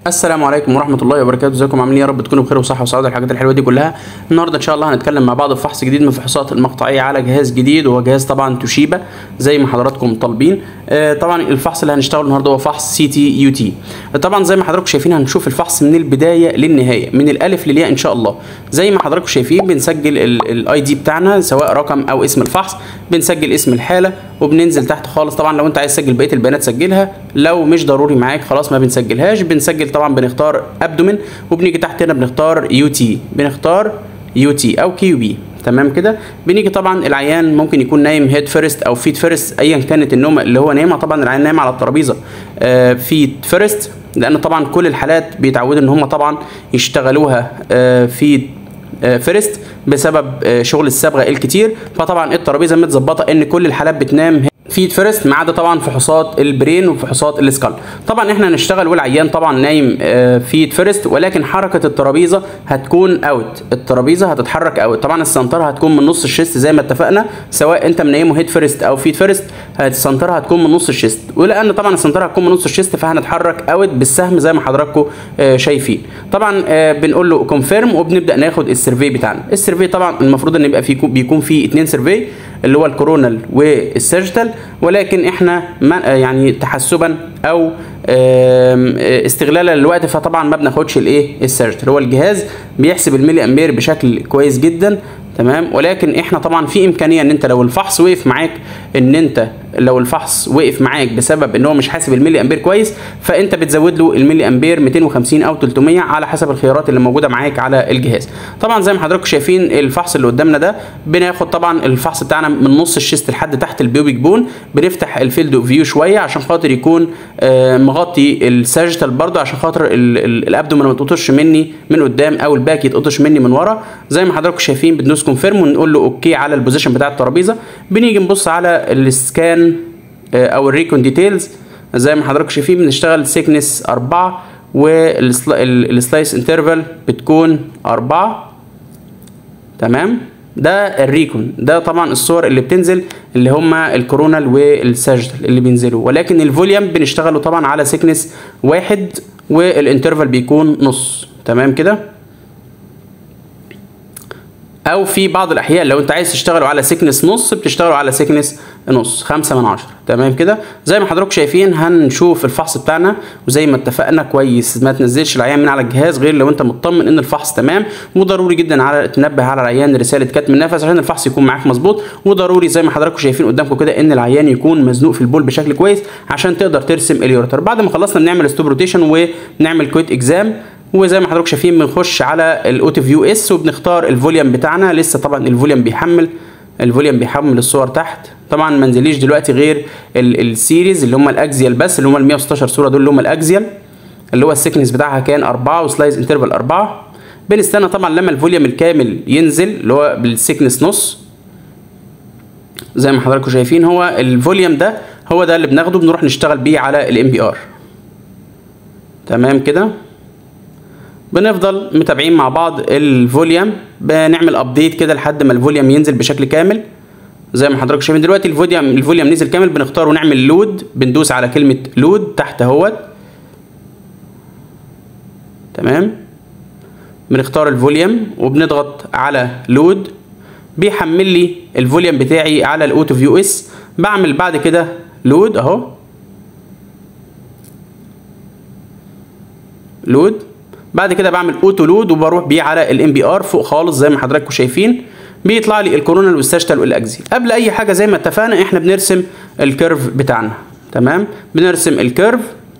السلام عليكم ورحمه الله وبركاته ازيكم عاملين إيه؟ يا رب تكونوا بخير وصحه وسعاده الحاجات الحلوه دي كلها النهارده ان شاء الله هنتكلم مع بعض في فحص جديد من فحوصات المقطعيه على جهاز جديد وهو جهاز طبعا توشيبا زي ما حضراتكم طالبين آه طبعا الفحص اللي هنشتغله النهارده هو فحص سي تي يو تي طبعا زي ما حضراتكم شايفين هنشوف الفحص من البدايه للنهايه من الالف للياء ان شاء الله زي ما حضراتكم شايفين بنسجل الاي دي بتاعنا سواء رقم او اسم الفحص بنسجل اسم الحاله وبننزل تحت خالص طبعا لو انت عايز تسجل بقيه البيانات سجلها لو مش ضروري معاك خلاص ما بنسجلهاش بنسجل طبعا بنختار ابدومين وبنيجي تحت هنا بنختار يو تي بنختار يو تي او كيو بي تمام كده بنيجي طبعا العيان ممكن يكون نايم هيد فيرست او فيت فيرست ايا كانت النومه اللي هو نايمها طبعا العيان نايم على الترابيزه آه فيت فيرست لان طبعا كل الحالات بيتعودوا ان هم طبعا يشتغلوها آه فيت فيرست بسبب شغل الصبغه الكتير فطبعا الترابيزه متظبطه ان كل الحالات بتنام فيد فيرست ما عدا طبعا فحوصات البرين وفحوصات السكال طبعا احنا هنشتغل والعيان طبعا نايم فيد فيرست ولكن حركه الترابيزه هتكون اوت الترابيزه هتتحرك اوت طبعا السنتره هتكون من نص الشيست زي ما اتفقنا سواء انت منيمه هيد فيرست او فيد فيرست السنتره هتكون من نص الشيست ولان طبعا السنتره هتكون من نص الشيست فهنتحرك اوت بالسهم زي ما حضراتكم شايفين طبعا بنقول له كونفيرم وبنبدا ناخد السيرفي بتاعنا السيرفي طبعا المفروض ان يبقى فيه بيكون فيه اثنين سيرفي اللي هو الكورونال والسيرجيتال ولكن احنا يعني تحسبا او استغلالا للوقت فطبعا ما بناخدش الايه السيرجيتال هو الجهاز بيحسب الملي امبير بشكل كويس جدا تمام ولكن احنا طبعا في امكانيه ان انت لو الفحص وقف معاك ان انت لو الفحص وقف معاك بسبب ان هو مش حاسب الملي امبير كويس فانت بتزود له الملي امبير 250 او 300 على حسب الخيارات اللي موجوده معاك على الجهاز طبعا زي ما حضراتكم شايفين الفحص اللي قدامنا ده بناخد طبعا الفحص بتاعنا من نص الشيست لحد تحت البيوبيك بون بنفتح الفيلد اوف فيو شويه عشان خاطر يكون آه مغطي الساجيتال برضه عشان خاطر الابدومين ما يتقطش مني من قدام او الباك يتقطش مني من ورا زي ما حضراتكم شايفين بندوس كونفيرم ونقول له اوكي على البوزيشن بتاع الترابيزه بنيجي نبص على السكان او الريكون ديتيلز زي ما حضراتكم شايفين بنشتغل سيكنس 4 والسلايس انترفال بتكون 4 تمام ده الريكون ده طبعا الصور اللي بتنزل اللي هما الكورونال والساجيتال اللي بينزلوا ولكن الفوليوم بنشتغله طبعا على سيكنس واحد والانترفال بيكون نص تمام كده او في بعض الاحيان لو انت عايز تشتغلوا على سيكنس نص بتشتغلوا على سيكنس نص خمسة من عشرة تمام كده زي ما حضراتكم شايفين هنشوف الفحص بتاعنا وزي ما اتفقنا كويس ما تنزلش العيان من على الجهاز غير لو انت مطمن ان الفحص تمام وضروري جدا على تنبه على العيان رساله كتم النفس عشان الفحص يكون معاك مظبوط وضروري زي ما حضراتكم شايفين قدامكم كده ان العيان يكون مزنوق في البول بشكل كويس عشان تقدر ترسم اليورتر بعد ما خلصنا بنعمل ستوب روتيشن ونعمل كويت اكزام وزي ما حضراتكم شايفين بنخش على الاوتو فيو اس وبنختار الفوليوم بتاعنا لسه طبعا الفوليوم بيحمل الفوليوم بيحمل الصور تحت طبعا ما نزليش دلوقتي غير السيريز اللي هم الاكزيال بس اللي هم ال 116 صوره دول اللي هم الاكزيال اللي هو السكنس بتاعها كان 4 وسلايز انترفال 4 بنستنى طبعا لما الفوليوم الكامل ينزل اللي هو بالسكنس نص زي ما حضراتكم شايفين هو الفوليوم ده هو ده اللي بناخده بنروح نشتغل بيه على الام بي ار تمام كده بنفضل متابعين مع بعض الفوليوم بنعمل ابديت كده لحد ما الفوليوم ينزل بشكل كامل زي ما حضراتكم شايفين دلوقتي الفوليوم الفوليوم نزل كامل بنختار ونعمل لود بندوس على كلمه لود تحت اهوت تمام بنختار الفوليوم وبنضغط على لود بيحمل لي الفوليوم بتاعي على الاوتو فيو اس بعمل بعد كده لود اهو لود بعد كده بعمل اوتو لود وبروح بيه على الام بي ار فوق خالص زي ما حضراتكم شايفين بيطلع لي الكورونال والساجيتال والاكزي قبل اي حاجه زي ما اتفقنا احنا بنرسم الكيرف بتاعنا تمام بنرسم الكيرف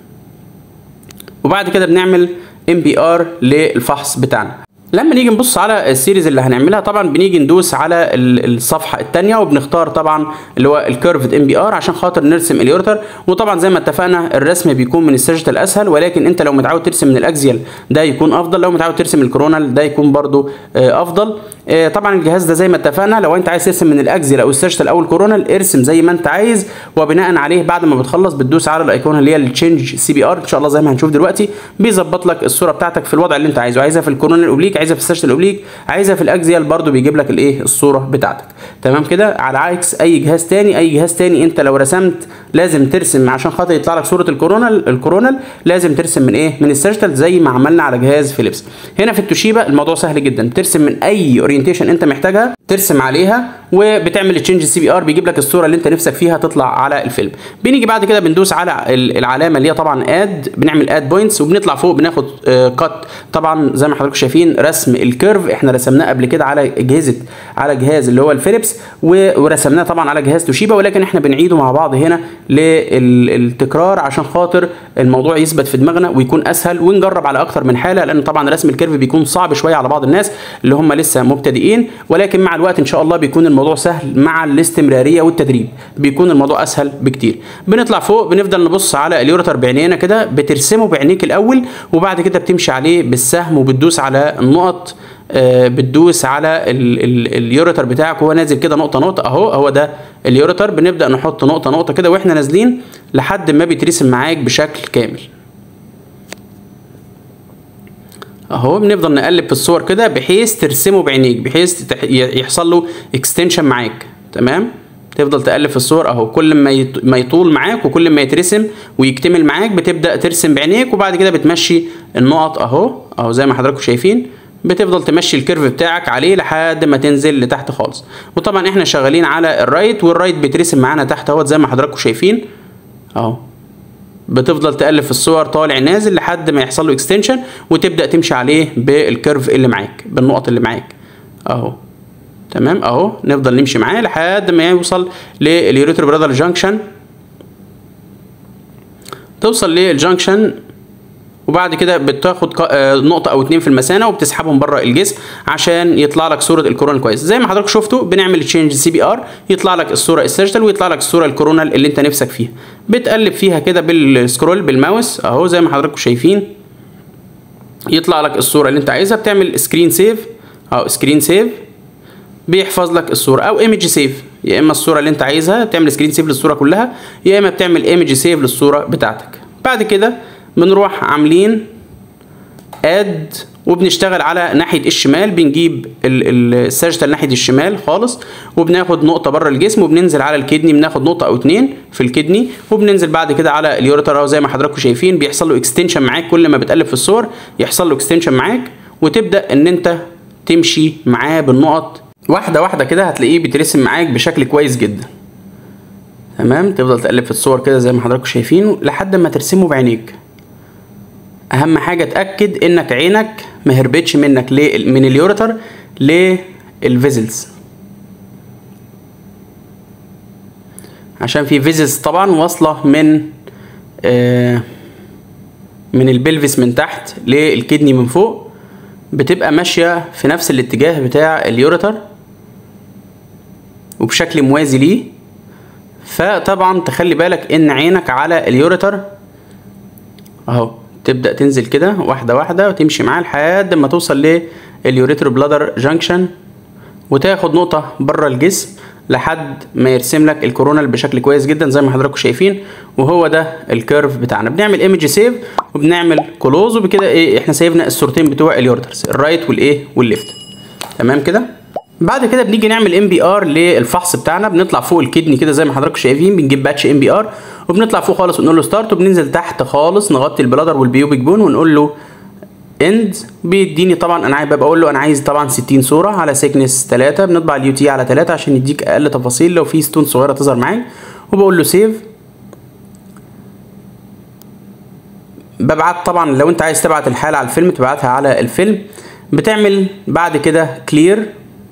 وبعد كده بنعمل ام بي ار للفحص بتاعنا لما نيجي نبص على السيريز اللي هنعملها طبعا بنيجي ندوس على الصفحه الثانيه وبنختار طبعا اللي هو الكيرفد ام بي ار عشان خاطر نرسم اليورتر وطبعا زي ما اتفقنا الرسم بيكون من الساجيتال اسهل ولكن انت لو متعود ترسم من الاكزيال ده يكون افضل لو متعود ترسم الكورونال ده يكون برضو افضل آه، طبعا الجهاز ده زي ما اتفقنا لو انت عايز ترسم من الاكزيال او السيرشتال او الكورونال ارسم زي ما انت عايز وبناء عليه بعد ما بتخلص بتدوس على الايقونه اللي هي التشينج سي بي ار ان شاء الله زي ما هنشوف دلوقتي بيظبط لك الصوره بتاعتك في الوضع اللي انت عايزه عايزها في الكورونال اوبليك عايزها في السيرشتال اوبليك عايزها في الاكزيال برده بيجيب لك الايه الصوره بتاعتك تمام كده على عكس اي جهاز تاني اي جهاز تاني انت لو رسمت لازم ترسم عشان خاطر يطلع لك صوره الكورونال الكورونال لازم ترسم من ايه من السيرشتال زي ما عملنا على جهاز فيليبس هنا في التوشيبا الموضوع سهل جدا ترسم من اي اورينتيشن انت محتاجها ترسم عليها وبتعمل تشينج سي بي ار بيجيب لك الصوره اللي انت نفسك فيها تطلع على الفيلم بنيجي بعد كده بندوس على ال- العلامه اللي هي طبعا اد بنعمل اد بوينتس وبنطلع فوق بناخد كات طبعا زي ما حضراتكم شايفين رسم الكيرف احنا رسمناه قبل كده على اجهزه على جهاز اللي هو الفيليبس و- ورسمناه طبعا على جهاز توشيبا ولكن احنا بنعيده مع بعض هنا للتكرار عشان خاطر الموضوع يثبت في دماغنا ويكون اسهل ونجرب على اكتر من حاله لان طبعا رسم الكيرف بيكون صعب شويه على بعض الناس اللي هم لسه مبتدئين ولكن مع الوقت ان شاء الله بيكون الموضوع سهل مع الاستمراريه والتدريب بيكون الموضوع اسهل بكتير بنطلع فوق بنفضل نبص على اليورتر بعينينا كده بترسمه بعينيك الاول وبعد كده بتمشي عليه بالسهم وبتدوس على النقط آه، بتدوس على ال- ال- اليورتر بتاعك وهو نازل كده نقطه نقطه اهو هو ده اليورتر بنبدا نحط نقطه نقطه كده واحنا نازلين لحد ما بيترسم معاك بشكل كامل اهو بنفضل نقلب في الصور كده بحيث ترسمه بعينيك بحيث تح- ي- يحصل له اكستنشن معاك تمام تفضل تقلب في الصور اهو كل ما يط- ما يطول معاك وكل ما يترسم ويكتمل معاك بتبدا ترسم بعينيك وبعد كده بتمشي النقط اهو اهو زي ما حضراتكم شايفين بتفضل تمشي الكيرف بتاعك عليه لحد ما تنزل لتحت خالص وطبعا احنا شغالين على الرايت والرايت بيترسم معانا تحت اهوت زي ما حضراتكم شايفين اهو بتفضل تقلب في الصور طالع نازل لحد ما يحصل له اكستنشن وتبدا تمشي عليه بالكيرف اللي معاك بالنقط اللي معاك اهو تمام اهو نفضل نمشي معاه لحد ما يوصل لليوريتر برادر جانكشن توصل للجانكشن وبعد كده بتاخد ق- آه، نقطة أو اتنين في المثانة وبتسحبهم بره الجسم عشان يطلع لك صورة الكورونال كويس زي ما حضرتك شفتوا بنعمل تشينج سي بي ار يطلع لك الصورة السيرجيتال ويطلع لك الصورة الكورونال اللي أنت نفسك فيها بتقلب فيها كده بالسكرول بالماوس أهو زي ما حضراتكم شايفين يطلع لك الصورة اللي أنت عايزها بتعمل سكرين سيف أو سكرين سيف بيحفظ لك الصوره او ايمج سيف يا اما الصوره اللي انت عايزها تعمل سكرين سيف للصوره كلها يا اما بتعمل ايمج سيف للصوره بتاعتك بعد كده بنروح عاملين اد وبنشتغل على ناحيه الشمال بنجيب السيرجيتال ناحيه الشمال خالص وبناخد نقطه بره الجسم وبننزل على الكدني بناخد نقطه او اتنين في الكدني وبننزل بعد كده على اليوريتر اهو زي ما حضراتكم شايفين بيحصل له اكستنشن معاك كل ما بتقلب في الصور يحصل له اكستنشن معاك وتبدا ان انت تمشي معاه بالنقط واحده واحده كده هتلاقيه بيترسم معاك بشكل كويس جدا تمام تفضل تقلب في الصور كده زي ما حضراتكم شايفين لحد ما ترسمه بعينيك اهم حاجه اتاكد انك عينك ما هربتش منك ليه من اليوريتر للفيزلز عشان في فيزلز طبعا واصله من آه من البلفس من تحت للكدني من فوق بتبقى ماشيه في نفس الاتجاه بتاع اليوريتر وبشكل موازي ليه فطبعا تخلي بالك ان عينك على اليوريتر اهو تبدا تنزل كده واحده واحده وتمشي معاه لحد ما توصل لليوريتر بلادر جانكشن وتاخد نقطه بره الجسم لحد ما يرسم لك الكورونال بشكل كويس جدا زي ما حضراتكم شايفين وهو ده الكيرف بتاعنا بنعمل ايمج سيف وبنعمل كلوز وبكده ايه احنا سيبنا الصورتين بتوع اليورترز الرايت والايه والليفت تمام كده بعد كده بنيجي نعمل ام بي ار للفحص بتاعنا بنطلع فوق الكدني كده زي ما حضراتكم شايفين بنجيب باتش ام بي ار وبنطلع فوق خالص ونقول له ستارت وبننزل تحت خالص نغطي البلادر والبيوبيك بون ونقول له اند بيديني طبعا انا عايز بقول له انا عايز طبعا 60 صوره على سيكنس 3 بنطبع اليو تي على 3 عشان يديك اقل تفاصيل لو في ستون صغيره تظهر معاك وبقول له سيف ببعت طبعا لو انت عايز تبعت الحاله على الفيلم تبعتها على الفيلم بتعمل بعد كده كلير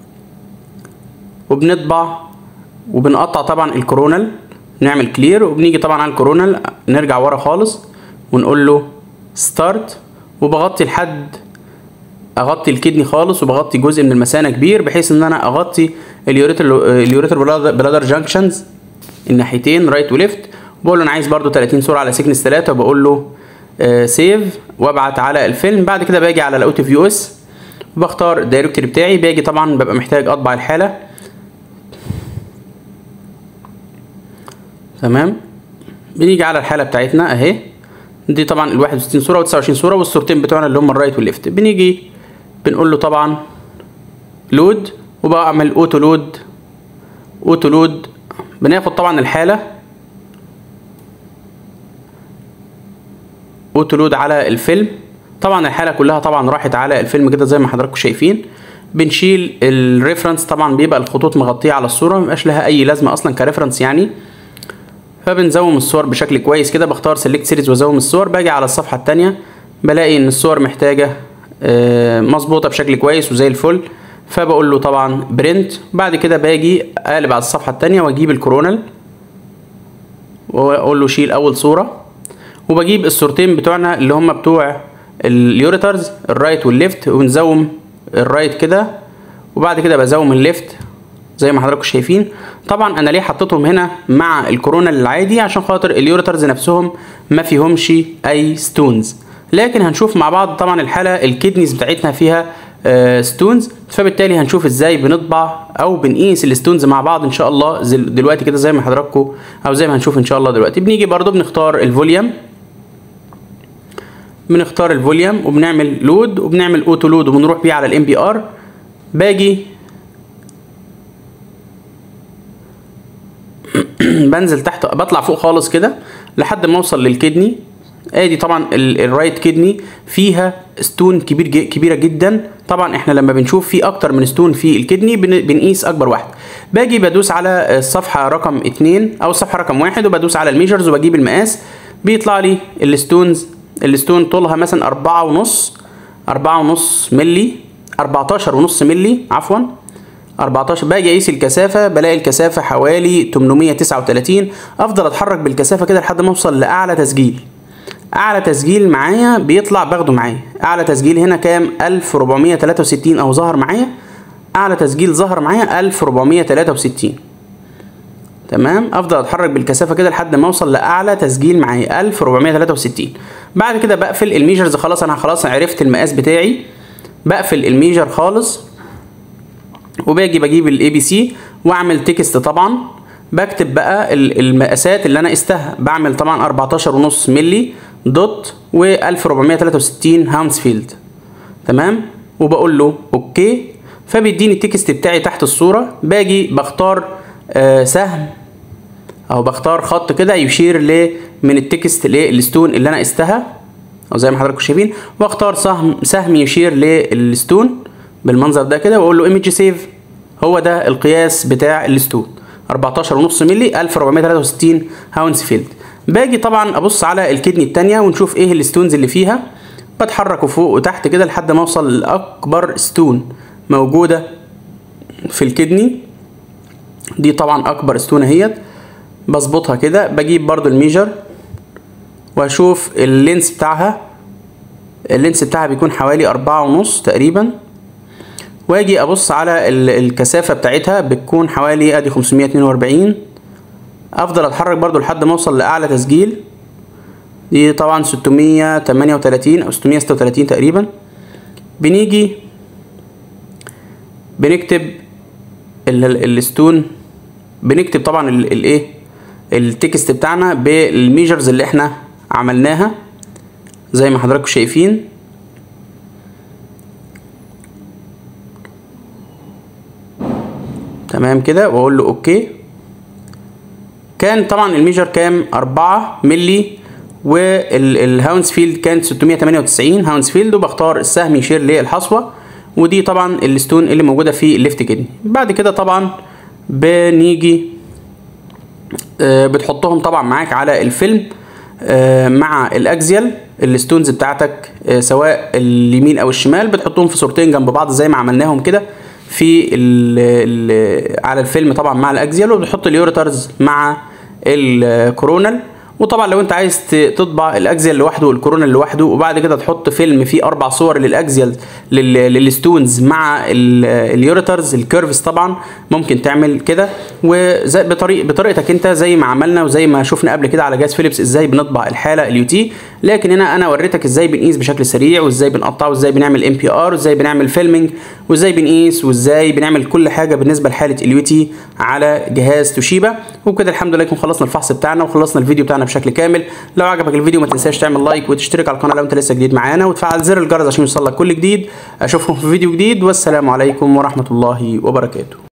وبنطبع وبنقطع طبعا الكورونال نعمل كلير وبنيجي طبعا على الكورونال نرجع ورا خالص ونقول له ستارت وبغطي لحد اغطي الكدني خالص وبغطي جزء من المثانه كبير بحيث ان انا اغطي اليوريتر اليوريتر بلادر جانكشنز الناحيتين رايت وليفت بقول له انا عايز برده 30 صوره على سيكنس 3 وبقول له سيف وابعت على الفيلم بعد كده باجي على الاوتو فيو اس بختار الدايركتوري بتاعي باجي طبعا ببقى محتاج اطبع الحاله تمام بنيجي على الحاله بتاعتنا اهي دي طبعا ال 61 صوره و 29 صوره والصورتين بتوعنا اللي هم الرايت والليفت بنيجي بنقول له طبعا لود وبعمل اوتو لود اوتو لود بناخد طبعا الحاله اوتو لود على الفيلم طبعا الحاله كلها طبعا راحت على الفيلم كده زي ما حضراتكم شايفين بنشيل الريفرنس طبعا بيبقى الخطوط مغطيه على الصوره مبقاش لها اي لازمه اصلا كريفرنس يعني فبنزوم الصور بشكل كويس كده بختار سيلكت سيريز وازوم الصور باجي على الصفحه التانية بلاقي ان الصور محتاجه مظبوطه بشكل كويس وزي الفل فبقول له طبعا برنت بعد كده باجي اقلب على الصفحه التانية واجيب الكورونال واقول له شيل اول صوره وبجيب الصورتين بتوعنا اللي هم بتوع اليوريترز الرايت والليفت ونزوم الرايت كده وبعد كده بزوم الليفت زي ما حضراتكم شايفين طبعا انا ليه حطيتهم هنا مع الكورونا العادي عشان خاطر اليوريترز نفسهم ما فيهمش اي ستونز لكن هنشوف مع بعض طبعا الحاله الكدنيز بتاعتنا فيها آه ستونز فبالتالي هنشوف ازاي بنطبع او بنقيس الستونز مع بعض ان شاء الله دلوقتي كده زي ما حضراتكم او زي ما هنشوف ان شاء الله دلوقتي بنيجي برضو بنختار الفوليوم بنختار الفوليوم وبنعمل لود وبنعمل اوتو لود وبنروح بيه على الام بي ار باجي بنزل تحت بطلع فوق خالص كده لحد ما اوصل للكدني ادي طبعا الرايت كدني فيها ستون كبير جي كبيره جدا طبعا احنا لما بنشوف في اكتر من ستون في الكدني بنقيس اكبر واحد باجي بدوس على الصفحه رقم اتنين او الصفحه رقم واحد وبدوس على الميجرز وبجيب المقاس بيطلع لي الستونز الستون طولها مثلا أربعة ونص أربعة ونص ملي أربعتاشر ونص ملي عفوا 14 باجي اقيس الكثافه بلاقي الكثافه حوالي 839 افضل اتحرك بالكثافه كده لحد ما اوصل لاعلى تسجيل اعلى تسجيل معايا بيطلع باخده معايا اعلى تسجيل هنا كام 1463 او ظهر معايا اعلى تسجيل ظهر معايا 1463 تمام افضل اتحرك بالكثافه كده لحد ما اوصل لاعلى تسجيل معايا 1463 بعد كده بقفل الميجرز خلاص انا خلاص عرفت المقاس بتاعي بقفل الميجر خالص وباجي بجيب الاي بي سي واعمل تكست طبعا بكتب بقى المقاسات اللي انا قستها بعمل طبعا 14 ونص ملي دوت و 1463 هاونسفيلد تمام وبقول له اوكي فبيديني التكست بتاعي تحت الصوره باجي بختار آه سهم او بختار خط كده يشير ل من التكست للستون اللي انا قستها او زي ما حضراتكم شايفين واختار سهم سهم يشير للستون بالمنظر ده كده واقول له ايمج سيف هو ده القياس بتاع الستون 14 ونص ملي 1463 هاونز فيلد باجي طبعا ابص على الكدني التانية ونشوف ايه الستونز اللي فيها بتحرك فوق وتحت كده لحد ما اوصل لاكبر ستون موجودة في الكدني دي طبعا اكبر ستون اهيت بظبطها كده بجيب برضو الميجر واشوف اللينس بتاعها اللينس بتاعها بيكون حوالي أربعة ونص تقريبا واجي ابص على الكثافه بتاعتها بتكون حوالي ادي 542 افضل اتحرك برضو لحد ما اوصل لاعلى تسجيل دي طبعا 638 او 636 تقريبا بنيجي بنكتب الستون بنكتب طبعا الايه التكست بتاعنا بالميجرز اللي احنا عملناها زي ما حضراتكم شايفين تمام كده واقول له اوكي كان طبعا الميجر كام 4 ملي والهاونز فيلد كانت 698 هاونز فيلد وبختار السهم يشير للحصوه ودي طبعا الستون اللي موجوده في الليفت كدني بعد كده طبعا بنيجي آه بتحطهم طبعا معاك على الفيلم آه مع الاكزيال الستونز بتاعتك آه سواء اليمين او الشمال بتحطهم في صورتين جنب بعض زي ما عملناهم كده في ال ال على الفيلم طبعا مع الاكزيال وبتحط اليوريترز مع الكورونال وطبعا لو انت عايز تطبع الاكزيال لوحده والكورونال لوحده وبعد كده تحط فيلم فيه اربع صور للاكزيال للستونز مع اليوريترز الكيرفز طبعا ممكن تعمل كده وزي بطريق بطريقتك انت زي ما عملنا وزي ما شفنا قبل كده على جهاز فيليبس ازاي بنطبع الحاله اليو تي لكن هنا انا وريتك ازاي بنقيس بشكل سريع وازاي بنقطع وازاي بنعمل ام بي ار وازاي بنعمل فيلمنج وازاي بنقيس وازاي بنعمل كل حاجه بالنسبه لحاله اليوتي على جهاز توشيبا وبكده الحمد لله يكون خلصنا الفحص بتاعنا وخلصنا الفيديو بتاعنا بشكل كامل لو عجبك الفيديو ما تنساش تعمل لايك وتشترك على القناه لو انت لسه جديد معانا وتفعل زر الجرس عشان يوصلك كل جديد اشوفكم في فيديو جديد والسلام عليكم ورحمه الله وبركاته